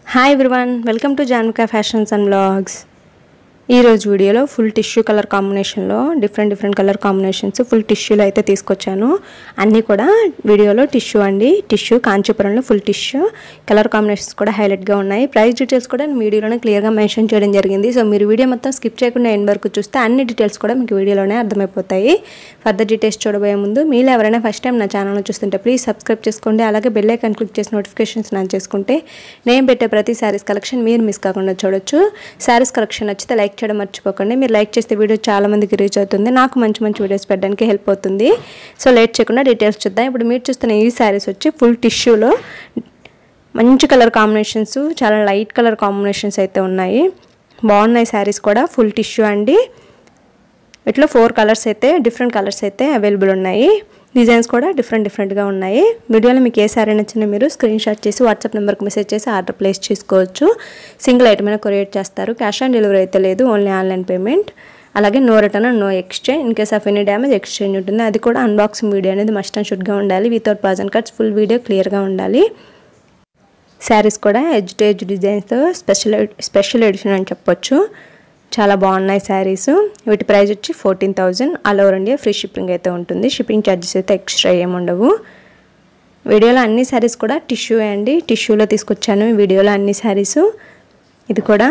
hi everyone welcome to Janvika fashions and blogs ఈరోజు వీడియోలో full tissue colour కాంబినేషన్లో different different colour combinations full టిష్యూలో అయితే తీసుకొచ్చాను అన్నీ కూడా వీడియోలో టిష్యూ అండి టిష్యూ కాంచీపురంలో ఫుల్ టిష్యూ కలర్ కాంబినేషన్స్ కూడా హైలైట్గా ఉన్నాయి ప్రైస్ డీటెయిల్స్ కూడా నేను వీడియోలోనే క్లియర్గా మెన్షన్ చేయడం జరిగింది సో మీరు వీడియో మొత్తం స్కిప్ చేయకుండా ఎండ్ వరకు చూస్తే అన్ని డీటెయిల్స్ కూడా మీకు వీడియోలోనే అర్థమైపోతాయి ఫర్దర్ డీటెయిల్స్ చూడబోయే ముందు మీరు ఎవరైనా ఫస్ట్ టైం నా ఛానల్ చూస్తుంటే ప్లీజ్ సబ్స్క్రైబ్ చేసుకోండి అలాగే బెల్ ఐకాన్ క్లిక్ చేసి నోటిఫికేషన్స్ ఆన్ చేసుకుంటే నేను పెట్టే ప్రతి శారీస్ కలెక్షన్ మీరు మిస్ కాకుండా చూడొచ్చు శారీస్ కలెక్షన్ నచ్చితే లైక్ చేయడం మర్చిపోకండి మీరు లైక్ చేస్తే వీడియో చాలా మందికి రీచ్ అవుతుంది నాకు మంచి మంచి వీడియోస్ పెట్టడానికి హెల్ప్ అవుతుంది సో లేట్ చేయకుండా డీటెయిల్స్ చూద్దాం ఇప్పుడు మీరు చూస్తున్న ఈ శారీస్ వచ్చి ఫుల్ టిష్యూలో మంచి కలర్ కాంబినేషన్స్ చాలా లైట్ కలర్ కాంబినేషన్స్ అయితే ఉన్నాయి బాగున్నాయి శారీస్ కూడా ఫుల్ టిష్యూ అండి ఇట్లా ఫోర్ కలర్స్ అయితే డిఫరెంట్ కలర్స్ అయితే అవైలబుల్ ఉన్నాయి డిజైన్స్ కూడా డిఫరెంట్ డిఫరెంట్గా ఉన్నాయి వీడియోలో మీకు ఏ సారీ నచ్చినా మీరు స్క్రీన్ షాట్ చేసి వాట్సాప్ నెంబర్కి మెసేజ్ చేసి ఆర్డర్ ప్లేస్ చేసుకోవచ్చు సింగిల్ ఐటమ్ అయినా కొరియర్ చేస్తారు క్యాష్ ఆన్ డెలివరీ అయితే లేదు ఓన్లీ ఆన్లైన్ పేమెంట్ అలాగే no return no exchange in case of any damage exchange ఉంటుంది అది కూడా అన్బాక్సింగ్ వీడియో అనేది మస్ట్ అండ్ షుడ్గా ఉండాలి without pausing cuts full video క్లియర్గా ఉండాలి శారీస్ కూడా ఎడ్జ్ టు ఎడ్జ్ డిజైన్స్తో స్పెషల్ స్పెషల్ ఎడిషన్ అని చెప్పొచ్చు చాలా బాగున్నాయి శారీస్ వీటి ప్రైస్ వచ్చి fourteen thousand all over India free shipping అయితే ఉంటుంది షిప్పింగ్ ఛార్జెస్ అయితే ఎక్స్ట్రా ఏమి ఉండవు వీడియోలో అన్ని శారీస్ కూడా టిష్యూ అండి టిష్యూలో తీసుకొచ్చాను ఈ వీడియోలో అన్ని శారీస్ ఇది కూడా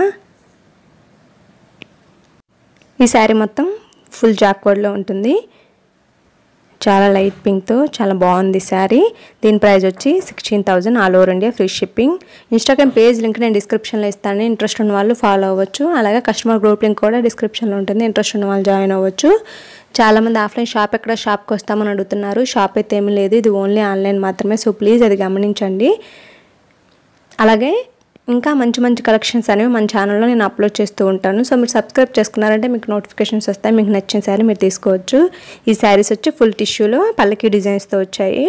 ఈ శారీ మొత్తం ఫుల్ జాక్వర్డ్లో ఉంటుంది చాలా లైట్ పింక్తో చాలా బాగుంది శారీ దీని ప్రైస్ వచ్చి sixteen thousand all over India free shipping Instagram page link నేను డిస్క్రిప్షన్లో ఇస్తాను ఇంట్రెస్ట్ ఉన్న వాళ్ళు ఫాలో అవ్వచ్చు అలాగే కస్టమర్ గ్రూప్ లింక్ కూడా డిస్క్రిప్షన్లో ఉంటుంది ఇంట్రెస్ట్ ఉన్న వాళ్ళు జాయిన్ అవ్వచ్చు చాలామంది ఆఫ్లైన్ షాప్ ఎక్కడ షాప్కి వస్తామని అడుగుతున్నారు షాప్ అయితే ఏమీ లేదు ఇది ఓన్లీ ఆన్లైన్ మాత్రమే సో ప్లీజ్ అది గమనించండి అలాగే ఇంకా మంచి మంచి కలెక్షన్స్ అనేవి మన ఛానల్లో నేను అప్లోడ్ చేస్తూ ఉంటాను సో మీరు సబ్స్క్రైబ్ చేసుకున్నారంటే మీకు నోటిఫికేషన్స్ వస్తాయి మీకు నచ్చిన శారీ మీరు తీసుకోవచ్చు ఈ శారీస్ వచ్చి ఫుల్ టిష్యూలో పల్లకి డిజైన్స్తో వచ్చాయి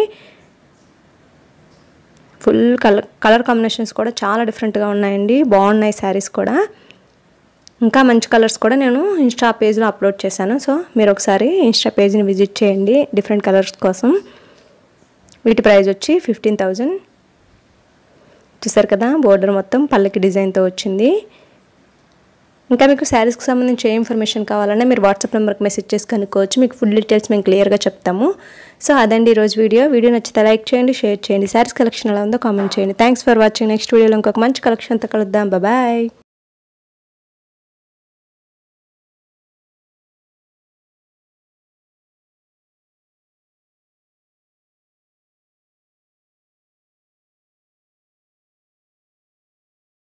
ఫుల్ కలర్ కలర్ కాంబినేషన్స్ కూడా చాలా డిఫరెంట్గా ఉన్నాయండి బాగున్నాయి శారీస్ కూడా ఇంకా మంచి కలర్స్ కూడా నేను ఇన్స్టా పేజ్లో అప్లోడ్ చేశాను సో మీరు ఒకసారి ఇన్స్టా పేజ్ని విజిట్ చేయండి డిఫరెంట్ కలర్స్ కోసం వీటి ప్రైస్ వచ్చి ఫిఫ్టీన్ థౌజండ్ చూసారు కదా బోర్డర్ మొత్తం పల్లకి డిజైన్తో వచ్చింది ఇంకా మీకు శారీస్కి సంబంధించి ఏ ఇన్ఫర్మేషన్ కావాలన్నా మీరు వాట్సాప్ నెంబర్కి మెసేజ్ చేసి కనుక్కోవచ్చు మీకు ఫుల్ డీటెయిల్స్ మేము క్లియర్గా చెప్తాము సో అదండి ఈరోజు వీడియో వీడియో నచ్చితే లైక్ చేయండి షేర్ చేయండి శారీస్ కలెక్షన్ ఎలా ఉందో కామెంట్ చేయండి థ్యాంక్స్ ఫర్ వాచింగ్ నెక్స్ట్ వీడియోలో ఇంకొక మంచి కలెక్షన్తో కలుద్దాం బాయ్